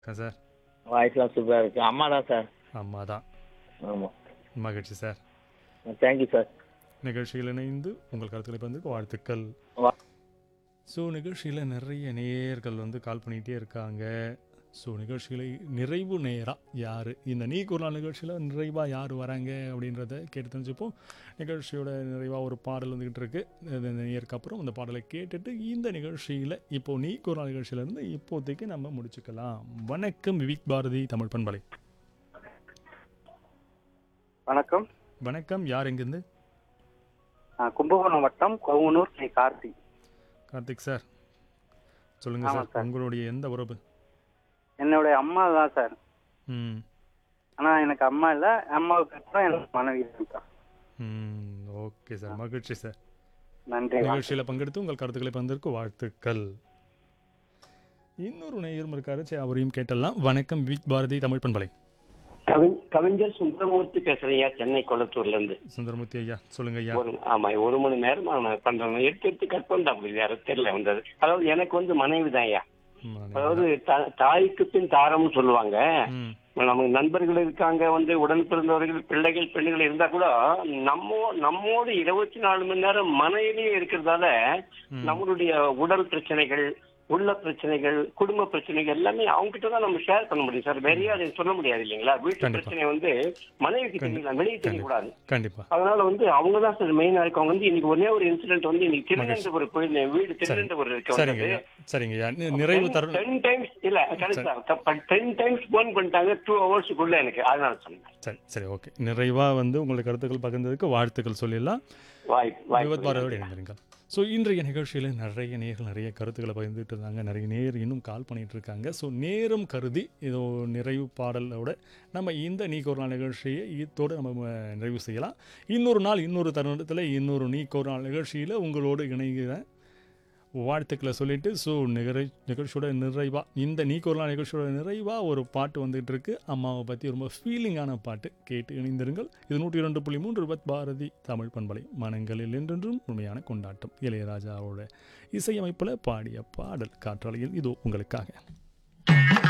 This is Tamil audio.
ஆ சார் வாய்ஸ்லாம் சூப்பராக இருக்குது அம்மா தான் சார் அம்மா தான் ஆமாம் மகிழ்ச்சி சார் தேங்க்யூ சார் நிகழ்ச்சியில் இணைந்து உங்கள் கருத்துக்களை வந்து வாழ்த்துக்கள் வா- ஸோ நிகழ்ச்சியில் நிறைய நேயர்கள் வந்து கால் பண்ணிகிட்டே இருக்காங்க ஸோ நிகழ்ச்சிகளை நிறைவு நேராக யார் இந்த நீ குரல் நிகழ்ச்சியில் நிறைவாக யார் வராங்க அப்படின்றத கேட்டு தெரிஞ்சுப்போம் நிகழ்ச்சியோட நிறைவாக ஒரு பாடல் வந்துக்கிட்டு இருக்கு அது இந்த நேருக்கு அப்புறம் அந்த பாடலை கேட்டுட்டு இந்த நிகழ்ச்சியில் இப்போ நீ குரல் நிகழ்ச்சியிலேருந்து இப்போதைக்கு நம்ம முடிச்சுக்கலாம் வணக்கம் விவிக் பாரதி தமிழ் பண்பலை வணக்கம் வணக்கம் யார் எங்கேருந்து நான் கும்பகோணம் வட்டம் கொவுனூர் ஸ்ரீ கார்த்தி கார்த்திக் சார் சொல்லுங்கள் ஆமாம் சார் சார். உங்களுடைய எந்த உறவு என்னுடைய அம்மா தான் சார் ம் ஆனா எனக்கு அம்மா இல்ல அம்மாவுக்கு அப்புறம் எனக்கு மனைவி இருக்கா ம் ஓகே சார் மகிழ்ச்சி சார் நன்றி வணக்கம். நிகழ்ச்சியில் பங்கெடுத்து உங்கள் கருத்துக்களை பகிர்ந்ததற்கு வாழ்த்துக்கள் இன்னொரு நேயரும் இருக்காரு சரி அவரையும் கேட்டலாம் வணக்கம் விக் பாரதி தமிழ் பண்பலை கவிஞ- கவிஞர் சுந்தரமூர்த்தி பேசுறீங்க சென்னை கொளத்தூர்ல இருந்து சுந்தரமூர்த்தி ஐயா சொல்லுங்க ஐயா ஒரு ஆமா ஒரு மணி நேரம் நான் பண்றேன் எடுத்து எடுத்து கட் பண்ணா அப்படி வேற தெரியல வந்தது அதாவது எனக்கு வந்து மனைவி தான் ஐயா ம், அதாவது தா- தாய்க்கு பின் தாரம்னு சொல்லுவாங்க ம், நமக்கு நண்பர்கள் இருக்காங்க வந்து உடன் பிறந்தவர்கள் பிள்ளைகள் பெண்கள் இருந்தா கூட நம்ம நம்மோடு இருபத்தி நாலு மணி நேரம் மனைவியே இருக்கிறதால ம். நம்மளுடைய உடல் பிரச்சனைகள் உள்ள பிரச்சனைகள் குடும்ப பிரச்சனைகள் எல்லாமே அவங்க கிட்ட தான் நம்ம ஷேர் பண்ண முடியும் சார் வேற யாரும் சொல்ல முடியாது இல்லைங்களா வீட்டு கண்டிப்பா. பிரச்சனை வந்து மனைவிக்கு தெரியலாம் வெளியே தெரியக்கூடாது கண்டிப்பா அதனால வந்து அவங்க தான் சார் மெயினா இருக்கவங்க வந்து இன்னைக்கு ஒரே ஒரு இன்சிடென்ட் வந்து இன்னைக்கு திருநெல்வேலி போயிருந்தேன் வீடு திருநெல்வேலி இருக்க சரிங்க ஐயா சரிங்க ஐயா நி- நிறைவு தருணம் டென் டைம்ஸ் இல்ல கரெக்ட் டென் டைம்ஸ் போன் பண்ணிட்டாங்க டூ ஹவர்ஸ்க்குள்ள எனக்கு அதனால சொன்னேன் சரி சரி ஓகே நிறைவாக வந்து உங்களுடைய கருத்துக்கள் பகிர்ந்ததுக்கு வாழ்த்துக்கள் சொல்லிடலாம் வாய்ப்பு விவத் வாய்ப்பு பாரதியோடு இணைந்திருங்கள் ஸோ இன்றைய நிகழ்ச்சியில் நிறைய நேர்கள் நிறைய கருத்துக்களை பகிர்ந்துட்டு இருந்தாங்க நிறைய நேர் இன்னும் கால் பண்ணிட்டு இருக்காங்க ஸோ நேரம் கருதி இதோ நிறைவு பாடலோட நம்ம இந்த நீ ஒரு நாள் நிகழ்ச்சியை இதோடு நம்ம ம- நிறைவு செய்யலாம் இன்னொரு நாள் இன்னொரு தருணத்தில் இன்னொரு நீ ஒரு நாள் நிகழ்ச்சியில் உங்களோடு இணைகிறேன் வாழ்த்துக்களை சொல்லிட்டு ஸோ நிகழ் நிகழ்ச்சியோட நிறைவாக இந்த நீ ஒரு நாள் நிகழ்ச்சியோட நிறைவாக ஒரு பாட்டு வந்துகிட்டு இருக்கு அம்மாவை பற்றி ரொம்ப ஃபீலிங்கான பாட்டு கேட்டு இணைந்திருங்கள் இது நூற்றி இரண்டு புள்ளி மூன்று ரூபாய் பாரதி தமிழ் பண்பலை மனங்களில் என்றென்றும் உண்மையான கொண்டாட்டம் இளையராஜாவோட இசையமைப்பில் பாடிய பாடல் காற்றாலையில் இதோ உங்களுக்காக